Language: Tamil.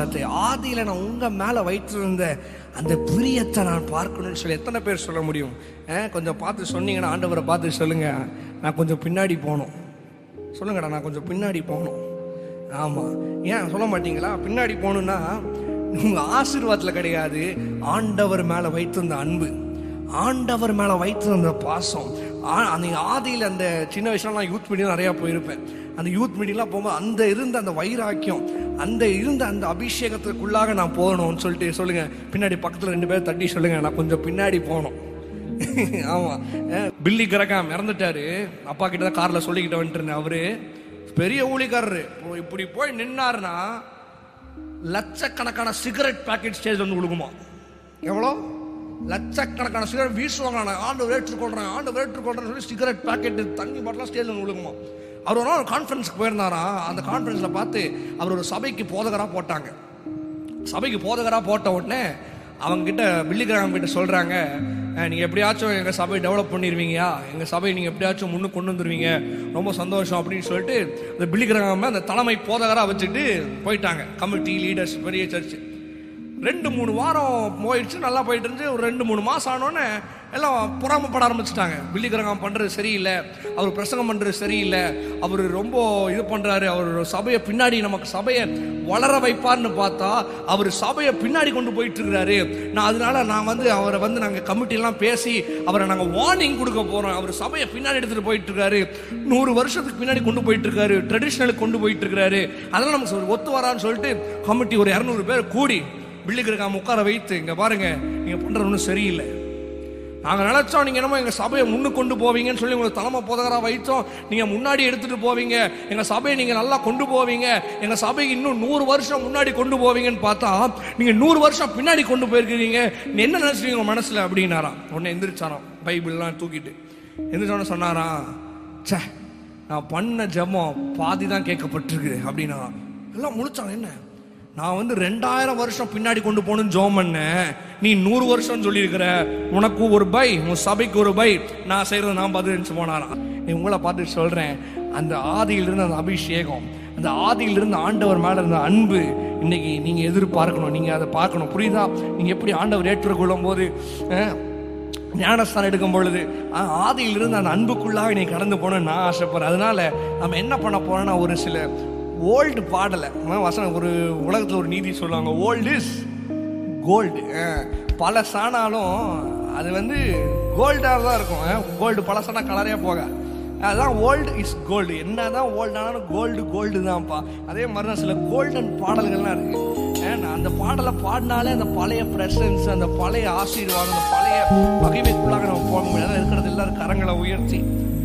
ஆசீர்வாதத்தை ஆதியில நான் உங்க மேல வைத்திருந்த அந்த பிரியத்தை நான் பார்க்கணும்னு சொல்லி எத்தனை பேர் சொல்ல முடியும் அஹ், கொஞ்சம் பார்த்து சொன்னீங்கன்னா ஆண்டவரை பார்த்து சொல்லுங்க நான் கொஞ்சம் பின்னாடி போகணும் சொல்லுங்கடா நான் கொஞ்சம் பின்னாடி போகணும் ஆமாம் ஏன் சொல்ல மாட்டீங்களா பின்னாடி போகணுன்னா உங்கள் ஆசீர்வாதத்தில் கிடையாது ஆண்டவர் மேலே வைத்திருந்த அன்பு ஆண்டவர் மேலே வைத்திருந்த பாசம் ஆ- அந்த ஆதியில் அந்த சின்ன வயசுல நான் யூத் மீட்டிங் நிறையா போயிருப்பேன் அந்த யூத் மீட்டிங்லாம் போகும்போது அந்த இருந்த அந்த வைராக்கியம் அந்த இருந்த அந்த அபிஷேகத்துக்குள்ளாக நான் போகணும்னு சொல்லிட்டு சொல்லுங்க பின்னாடி பக்கத்தில் ரெண்டு பேர் தட்டி சொல்லுங்க நான் கொஞ்சம் பின்னாடி போகணும் ஆமா அஹ் பில்லி கிரகாம் இறந்துட்டாரு அப்பா கிட்ட தான் கார்ல சொல்லிக்கிட்டு வந்துட்டு இருந்தேன் அவரு பெரிய ஊழிக்காரரு இப்போ இப்படி போய் நின்னாருன்னா லட்சக்கணக்கான சிகரெட் பாக்கெட் ஸ்டேஜ் வந்து கொடுக்குமா எவ்வளோ லட்சக்கணக்கான சிகரெட் வீசுவாங்க நான் ஆண்டு ஏற்றுக்கொள்றேன் ஆண்டு ஏற்றுக்கொள்றேன்னு சொல்லி சிகரெட் பாக்கெட் தண்ணி பாட்டெலாம் ஸ்டேஜ் வந்து விழுகுமா அவர் ஒரு நாள் கான்ஃபரன்ஸ்க்கு போயிருந்தாரா அந்த கான்ஃபரன்ஸில் பார்த்து அவர் ஒரு சபைக்கு போதகராக போட்டாங்க சபைக்கு போதகராக போட்ட உடனே அவங்க கிட்ட பில்லிகிராம் கிட்ட சொல்றாங்க "அஹ், நீங்க எப்படியாச்சும் எங்க சபையை டெவலப் பண்ணிடுவீங்கயா எங்க சபையை நீங்க எப்படியாச்சும் முன்னுக்கு கொண்டு வந்துருவீங்க ரொம்ப சந்தோஷம் அப்படின்னு சொல்லிட்டு அந்த பில்லிகிராம அந்த தலைமை போதகரா வச்சுட்டு போயிட்டாங்க கமிட்டி லீடர்ஸ் பெரிய சர்ச் ரெண்டு மூணு வாரம் போயிடுச்சு நல்லா போயிட்டு இருந்துச்சு ஒரு ரெண்டு மூணு மாசம் ஆனோடனே எல்லாம் பொறாமப்பட ஆரம்பிச்சிட்டாங்க பில்லிகிரகம் பண்றது சரியில்லை அவர் பிரசங்கம் பண்றது சரியில்லை அவர் ரொம்ப இது பண்றாரு அவர் சபையை பின்னாடி நமக்கு சபையை வளர வைப்பார்னு பார்த்தா அவர் சபையை பின்னாடி கொண்டு போயிட்டு இருக்கிறாரு நான் அதனால நான் வந்து அவரை வந்து நாங்கள் கமிட்டிலாம் பேசி அவரை நாங்கள் வார்னிங் கொடுக்க போறோம் அவர் சபையை பின்னாடி எடுத்துட்டு போயிட்டு இருக்காரு நூறு வருஷத்துக்கு பின்னாடி கொண்டு போயிட்டு இருக்காரு ட்ரெடிஷ்னலுக்கு கொண்டு போயிட்டு இருக்காரு அதெல்லாம் நமக்கு ஒரு ஒத்து வரான்னு சொல்லிட்டு கமிட்டி ஒரு இரநூறு பேர் கூடி பில்லிகிரகாம் உட்கார வைத்து இங்க பாருங்க நீங்க பண்றது ஒன்றும் சரியில்லை நாங்கள் நினைச்சோம் நீங்க என்னமோ எங்க சபையை முன்னு கொண்டு போவீங்கன்னு சொல்லி உங்களுக்கு தலைமை போதகரா வைத்தோம் நீங்க முன்னாடி எடுத்துட்டு போவீங்க எங்க சபையை நீங்க நல்லா கொண்டு போவீங்க எங்க சபைக்கு இன்னும் நூறு வருஷம் முன்னாடி கொண்டு போவீங்கன்னு பார்த்தா நீங்க நூறு வருஷம் பின்னாடி கொண்டு போயிருக்கிறீங்க நீ என்ன நினைச்சீங்க உங்க மனசுல அப்படின்னாராம் உடனே எந்திரிச்சாராம் பைபிள்லாம் தூக்கிட்டு எந்திரிச்சோன்னு சொன்னாராம் ச்சே நான் பண்ண ஜெபம் பாதி தான் கேட்கப்பட்டிருக்கு அப்படின்னா எல்லாம் முழிச்சாங்க என்ன நான் வந்து ரெண்டாயிரம் வருஷம் பின்னாடி கொண்டு போகணும்னு ஜோம் பண்ணேன் நீ நூறு வருஷம் சொல்லியிருக்கிற உனக்கு ஒரு பை உன் சபைக்கு ஒரு பை நான் செய்யறது நான் பதிலஞ்சு போனாராம் நீ உங்களை பார்த்து சொல்றேன் அந்த ஆதியிலிருந்து அந்த அபிஷேகம் அந்த ஆதியிலிருந்து ஆண்டவர் மேல இருந்த அன்பு இன்னைக்கு நீங்க எதிர்பார்க்கணும் நீங்க அதை பார்க்கணும் புரியுதா நீங்க எப்படி ஆண்டவர் ஏற்றுக்கொள்ளும் போது அஹ், ஞானஸ்தானம் எடுக்கும் பொழுது ஆ- ஆதியிலிருந்து அந்த அன்புக்குள்ளாக நீ கடந்து போகணும்னு நான் ஆசைப்படுறேன் அதனால நம்ம என்ன பண்ண போறோம்னா ஒரு சில ஓல்டு பாடலை அஹ் வசனம் ஒரு உலகத்தில் ஒரு நீதி சொல்லுவாங்க ஓல்டு இஸ் கோல்டு பல சாணாலும் அது வந்து கோல்டாக தான் இருக்கும் கோல்டு பழசானா கலரே போக அதான் ஓல்டு இஸ் கோல்டு என்னதான் ஓல்டு ஆனாலும் கோல்டு கோல்டு தான்ப்பா அதே மாதிரி தான் சில கோல்டன் பாடல்கள்லாம் இருக்கு அஹ் நான் அந்த பாடலை பாடினாலே அந்த பழைய பிரசன்ஸ் அந்த பழைய ஆசீர்வாதம் அந்த பழைய மகிமைக்குள்ளாக நம்ம போக முடியாது இருக்கிறது எல்லாரும் கரங்களை உயர்த்தி